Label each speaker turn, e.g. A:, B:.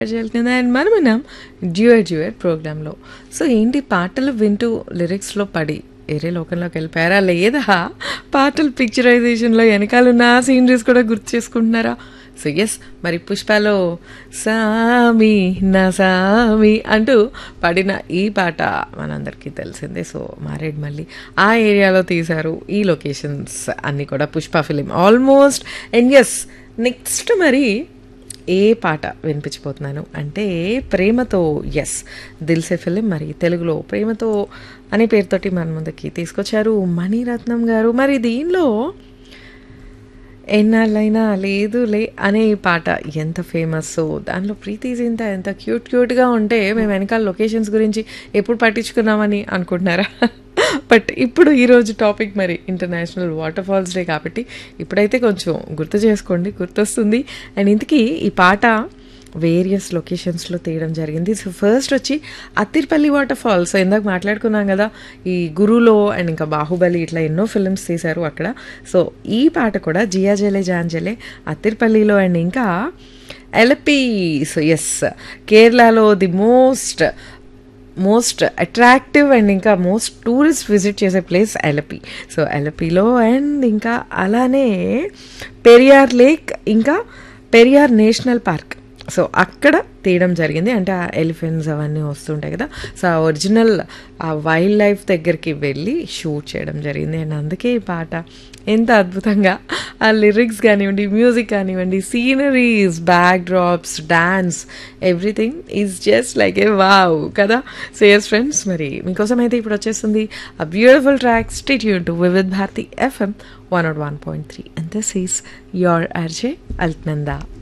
A: వెళ్తుంది అండ్ మనం మనం డ్యూయట్ డ్యూయట్ ప్రోగ్రాంలో సో ఏంటి పాటలు వింటూ లిరిక్స్లో పడి వేరే లోకంలోకి వెళ్ళిపోయారా లేదా పాటలు పిక్చరైజేషన్లో వెనకాలన్న సీనరీస్ కూడా గుర్తు చేసుకుంటున్నారా సో ఎస్ మరి పుష్పలో సామి నా సామి అంటూ పడిన ఈ పాట మనందరికీ తెలిసిందే సో మారేడ్ మళ్ళీ ఆ ఏరియాలో తీశారు ఈ లొకేషన్స్ అన్నీ కూడా Pushpa film almost and yes next మరి ఏ పాట వినిపించిపోతున్నాను అంటే ప్రేమతో ఎస్ దిల్సే ఫిలిం మరి తెలుగులో ప్రేమతో అనే పేరుతోటి మన ముందుకి తీసుకొచ్చారు మణిరత్నం గారు మరి దీనిలో ఎన్నాళ్ళైనా లేదు లే అనే ఈ పాట ఎంత ఫేమస్ దానిలో ప్రీతి జింత ఎంత క్యూట్ క్యూట్గా ఉంటే మేము వెనకాల లొకేషన్స్ గురించి ఎప్పుడు పట్టించుకున్నామని అనుకుంటున్నారా బట్ ఇప్పుడు ఈరోజు టాపిక్ మరి ఇంటర్నేషనల్ వాటర్ ఫాల్స్ డే కాబట్టి ఇప్పుడైతే కొంచెం గుర్తు చేసుకోండి గుర్తొస్తుంది అండ్ ఇంతకీ ఈ పాట వేరియస్ లొకేషన్స్లో తీయడం జరిగింది సో ఫస్ట్ వచ్చి అత్తిర్పల్లి వాటర్ ఫాల్స్ సో ఇందాక మాట్లాడుకున్నాం కదా ఈ గురులో అండ్ ఇంకా బాహుబలి ఇట్లా ఎన్నో ఫిల్మ్స్ తీశారు అక్కడ సో ఈ పాట కూడా జియా జలే జాంజలే అత్తిర్పల్లిలో అండ్ ఇంకా ఎల్పి సో ఎస్ కేరళలో the most most attractive and ఇంకా మోస్ట్ టూరిస్ట్ విజిట్ చేసే ప్లేస్ ఎలపి సో ఎలపిలో అండ్ ఇంకా అలానే పెరియార్ లేక్ ఇంకా పెరియార్ నేషనల్ పార్క్ సో అక్కడ తీయడం జరిగింది అంటే ఆ ఎలిఫెంట్స్ అవన్నీ వస్తుంటాయి కదా సో ఆ ఒరిజినల్ ఆ వైల్డ్ లైఫ్ దగ్గరికి వెళ్ళి షూట్ చేయడం జరిగింది అండ్ అందుకే ఈ పాట ఎంత అద్భుతంగా ఆ లిరిక్స్ కానివ్వండి మ్యూజిక్ కానివ్వండి sceneries backdrops dance everything is just like a wow కదా సో ఎస్ ఫ్రెండ్స్ మరి మీకోసం అయితే ఇప్పుడు వచ్చేస్తుంది ఆ బ్యూటిఫుల్ ట్రాక్ స్టేట్ యూన్ to Vividh Bharati FM one naught one point three and this is your RJ అల్ట్నందా